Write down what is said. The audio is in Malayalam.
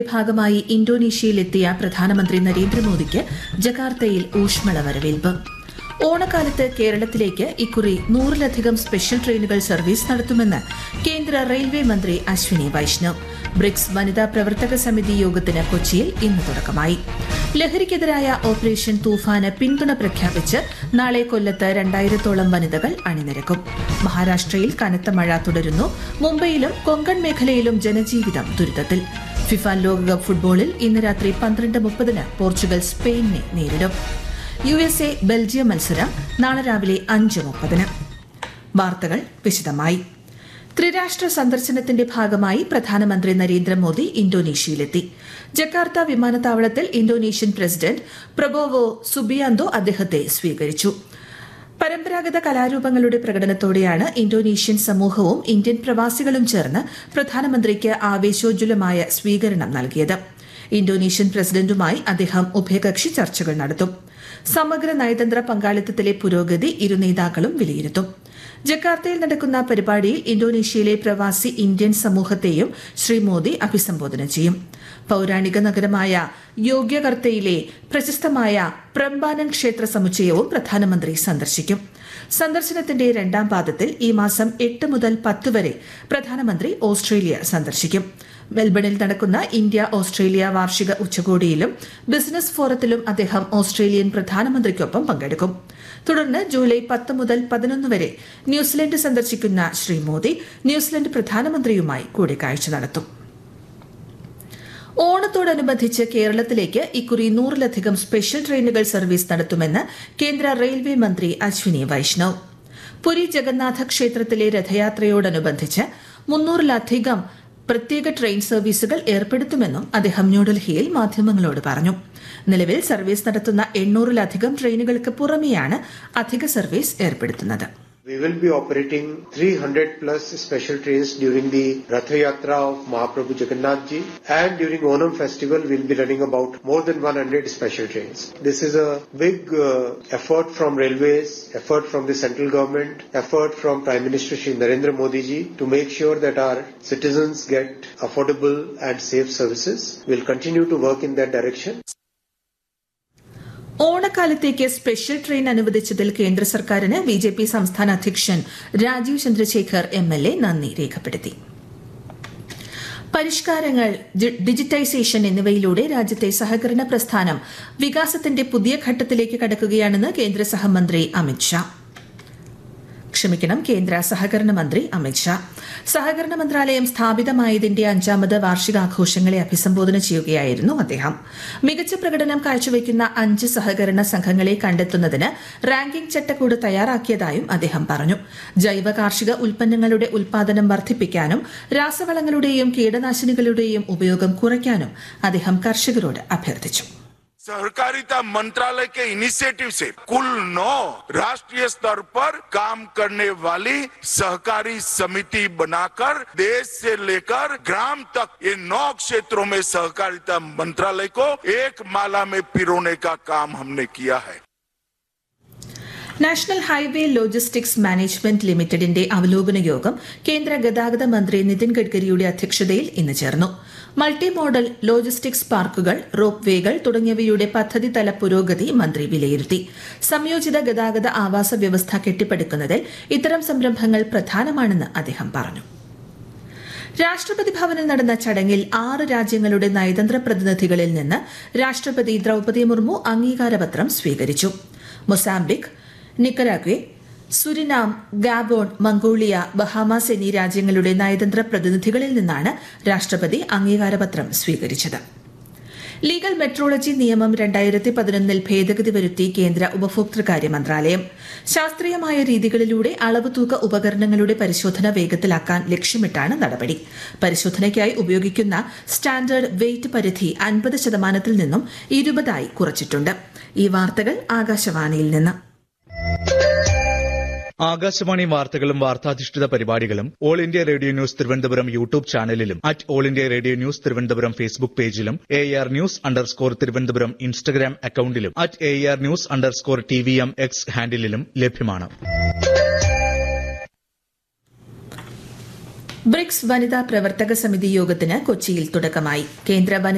ഭാഗമായി ഇന്തോനേഷ്യയിലെത്തിയ പ്രധാനമന്ത്രി നരേന്ദ്രമോദിക്ക് ജക്കാർത്തയിൽ ഊഷ്മള വരവേൽപ്പ് ഓണക്കാലത്ത് കേരളത്തിലേക്ക് ഇക്കുറി നൂറിലധികം സ്പെഷ്യൽ ട്രെയിനുകൾ സർവീസ് നടത്തുമെന്ന് കേന്ദ്ര റെയിൽവേ മന്ത്രി അശ്വിനി വൈഷ്ണവ് ബ്രിക്സ് വനിതാ പ്രവർത്തക സമിതി യോഗത്തിന് കൊച്ചിയിൽ ഇന്ന് തുടക്കമായി ലഹരിക്കെതിരായ ഓപ്പറേഷൻ തൂഫാന് പിന്തുണ പ്രഖ്യാപിച്ച് നാളെ കൊല്ലത്ത് രണ്ടായിരത്തോളം വനിതകൾ അണിനിരക്കും മഹാരാഷ്ട്രയിൽ കനത്ത മഴ തുടരുന്നു മുംബൈയിലും കൊങ്കൺ മേഖലയിലും ജനജീവിതം ദുരിതത്തിൽ ഫിഫ ലോകകപ്പ് ഫുട്ബോളിൽ ഇന്ന് രാത്രി പന്ത്രണ്ട് മുപ്പതിന് പോർച്ചുഗൽ സ്പെയിനിനെ നേരിടും യു എസ് എ ബെൽജിയം മത്സരം നാളെ രാവിലെ അഞ്ച് മുപ്പതിന് വാർത്തകൾ വിശദമായി ത്രിരാഷ്ട്ര സന്ദർശനത്തിന്റെ ഭാഗമായി പ്രധാനമന്ത്രി നരേന്ദ്രമോദി ഇന്തോനേഷ്യയിലെത്തി ജക്കാർത്ത വിമാനത്താവളത്തിൽ ഇന്തോനേഷ്യൻ പ്രസിഡന്റ് പ്രബോവോ സുബിയാന്തോ അദ്ദേഹത്തെ സ്വീകരിച്ചു പരമ്പരാഗത കലാരൂപങ്ങളുടെ പ്രകടനത്തോടെയാണ് ഇന്തോനേഷ്യൻ സമൂഹവും ഇന്ത്യൻ പ്രവാസികളും ചേർന്ന് പ്രധാനമന്ത്രിക്ക് ആവേശോജ്വലമായ സ്വീകരണം നൽകിയത് ഇന്തോനേഷ്യൻ പ്രസിഡന്റുമായി അദ്ദേഹം ഉഭയകക്ഷി ചർച്ചകൾ നടത്തും സമഗ്ര നയതന്ത്ര പങ്കാളിത്തത്തിലെ പുരോഗതി ഇരു നേതാക്കളും വിലയിരുത്തും ജക്കാർത്തയിൽ നടക്കുന്ന പരിപാടിയിൽ ഇന്തോനേഷ്യയിലെ പ്രവാസി ഇന്ത്യൻ സമൂഹത്തെയും ശ്രീ മോദി അഭിസംബോധന ചെയ്യും പൌരാണിക നഗരമായ യോഗ്യകർത്തയിലെ പ്രശസ്തമായ പ്രംബാനൻ ക്ഷേത്ര സമുച്ചയവും പ്രധാനമന്ത്രി സന്ദർശിക്കും സന്ദർശനത്തിന്റെ രണ്ടാം പാദത്തിൽ ഈ മാസം എട്ട് മുതൽ പത്ത് വരെ പ്രധാനമന്ത്രി ഓസ്ട്രേലിയ സന്ദർശിക്കും മെൽബണിൽ നടക്കുന്ന ഇന്ത്യ ഓസ്ട്രേലിയ വാർഷിക ഉച്ചകോടിയിലും ബിസിനസ് ഫോറത്തിലും അദ്ദേഹം ഓസ്ട്രേലിയൻ പ്രധാനമന്ത്രിക്കൊപ്പം പങ്കെടുക്കും തുടർന്ന് ജൂലൈ പത്ത് മുതൽ പതിനൊന്ന് വരെ ന്യൂസിലൻഡ് സന്ദർശിക്കുന്ന ശ്രീ മോദി ന്യൂസിലൻഡ് പ്രധാനമന്ത്രിയുമായി കൂടിക്കാഴ്ച നടത്തും ഓണത്തോടനുബന്ധിച്ച് കേരളത്തിലേക്ക് ഇക്കുറി നൂറിലധികം സ്പെഷ്യൽ ട്രെയിനുകൾ സർവീസ് നടത്തുമെന്ന് കേന്ദ്ര റെയിൽവേ മന്ത്രി അശ്വിനി വൈഷ്ണവ് പുരി ജഗന്നാഥ ക്ഷേത്രത്തിലെ രഥയാത്രയോടനുബന്ധിച്ച് മുന്നൂറിലധികം പ്രത്യേക ട്രെയിൻ സർവീസുകൾ ഏർപ്പെടുത്തുമെന്നും അദ്ദേഹം ന്യൂഡൽഹിയിൽ മാധ്യമങ്ങളോട് പറഞ്ഞു നിലവിൽ സർവീസ് നടത്തുന്ന എണ്ണൂറിലധികം ട്രെയിനുകൾക്ക് പുറമെയാണ് അധിക സർവീസ് ഏർപ്പെടുത്തുന്നത് We will be operating 300 plus special trains during the Ratha Yatra of Mahaprabhu Jagannath Ji and during Onam festival we'll be running about more than 100 special trains. This is a big uh, effort from railways, effort from the central government, effort from Prime Minister Shri Narendra Modi Ji to make sure that our citizens get affordable and safe services. We'll continue to work in that direction. ഓണക്കാലത്തേക്ക് സ്പെഷ്യൽ ട്രെയിൻ അനുവദിച്ചതിൽ കേന്ദ്ര സർക്കാരിന് ബി ജെ പി സംസ്ഥാന അധ്യക്ഷൻ രാജീവ് ചന്ദ്രശേഖർ എം എൽ എ നന്ദി രേഖപ്പെടുത്തി പരിഷ്കാരങ്ങൾ ഡി- ഡിജിറ്റൈസേഷൻ എന്നിവയിലൂടെ രാജ്യത്തെ സഹകരണ പ്രസ്ഥാനം വികാസത്തിന്റെ പുതിയ ഘട്ടത്തിലേക്ക് കടക്കുകയാണെന്ന് കേന്ദ്ര സഹമന്ത്രി അമിത്ഷാ ക്ഷമിക്കണം കേന്ദ്ര സഹകരണ മന്ത്രി അമിത്ഷാ സഹകരണ മന്ത്രാലയം സ്ഥാപിതമായതിന്റെ അഞ്ചാമത് വാർഷികാഘോഷങ്ങളെ അഭിസംബോധന ചെയ്യുകയായിരുന്നു അദ്ദേഹം മികച്ച പ്രകടനം കാഴ്ചവെക്കുന്ന അഞ്ച് സഹകരണ സംഘങ്ങളെ കണ്ടെത്തുന്നതിന് റാങ്കിംഗ് ചട്ടക്കൂട് തയ്യാറാക്കിയതായും അദ്ദേഹം പറഞ്ഞു ജൈവ കാർഷിക ഉൽപ്പന്നങ്ങളുടെ ഉൽപാദനം വർദ്ധിപ്പിക്കാനും രാസവളങ്ങളുടെയും കീടനാശിനികളുടെയും ഉപയോഗം കുറയ്ക്കാനും അദ്ദേഹം കർഷകരോട് അഭ്യർത്ഥിച്ചു सहकारिता मंत्रालय के इनिशिएटिव से कुल नौ राष्ट्रीय स्तर पर काम करने वाली सहकारी समिति बनाकर देश से लेकर ग्राम तक ये नौ क्षेत्रों में सहकारिता मंत्रालय को एक माला में पिरोने का काम हमने किया है നാഷണൽ ഹൈവേ ലോജിസ്റ്റിക്സ് മാനേജ്മെന്റ് ലിമിറ്റഡിന്റെ അവലോകന യോഗം കേന്ദ്ര ഗതാഗത മന്ത്രി നിതിൻ ഗഡ്കരിയുടെ അധ്യക്ഷതയിൽ ഇന്ന് ചേർന്നു മൾട്ടി മോഡൽ ലോജിസ്റ്റിക്സ് പാർക്കുകൾ റോപ്പ് വേകൾ തുടങ്ങിയവയുടെ പദ്ധതി തല പുരോഗതി മന്ത്രി വിലയിരുത്തി സംയോജിത ഗതാഗത ആവാസ വ്യവസ്ഥ കെട്ടിപ്പടുക്കുന്നതിൽ ഇത്തരം സംരംഭങ്ങൾ പ്രധാനമാണെന്ന് അദ്ദേഹം പറഞ്ഞു രാഷ്ട്രപതി ഭവനിൽ നടന്ന ചടങ്ങിൽ ആറ് രാജ്യങ്ങളുടെ നയതന്ത്ര പ്രതിനിധികളിൽ നിന്ന് രാഷ്ട്രപതി ദ്രൌപദി മുർമു അംഗീകാരപത്രം സ്വീകരിച്ചു Mozambique Nicaragua Suriname Gabon Mongolia Bahamas എന്നീ രാജ്യങ്ങളുടെ നയതന്ത്ര പ്രതിനിധികളിൽ നിന്നാണ് രാഷ്ട്രപതി അംഗീകാരപത്രം സ്വീകരിച്ചത് ലീഗൽ മെട്രോളജി നിയമം രണ്ടായിരത്തി പതിനൊന്നിൽ ഭേദഗതി വരുത്തി കേന്ദ്ര ഉപഭോക്തൃകാര്യ മന്ത്രാലയം ശാസ്ത്രീയമായ രീതികളിലൂടെ അളവ് തൂക്ക ഉപകരണങ്ങളുടെ പരിശോധന വേഗത്തിലാക്കാൻ ലക്ഷ്യമിട്ടാണ് നടപടി പരിശോധനയ്ക്കായി ഉപയോഗിക്കുന്ന സ്റ്റാൻഡേർഡ് വെയ്റ്റ് പരിധി അൻപത് ശതമാനത്തിൽ നിന്നും ഇരുപതായി കുറച്ചിട്ടുണ്ട് ഈ വാർത്തകൾ ആകാശവാണിയിൽ നിന്ന് ആകാശവാണി വാർത്തകളും വാർത്താധിഷ്ഠിത പരിപാടികളും All India Radio News Thiruvananthapuram YouTube ചാനലിലും at All India Radio News Thiruvananthapuram Facebook പേജിലും A R News underscore Thiruvananthapuram Instagram അക്കൌണ്ടിലും at A R News underscore T V M X ഹാൻഡിലും ലഭ്യമാണ് ബ്രിക്സ് വനിതാ പ്രവർത്തക സമിതി യോഗത്തിന് കൊച്ചിയിൽ തുടക്കമായി കേന്ദ്ര വനിതാ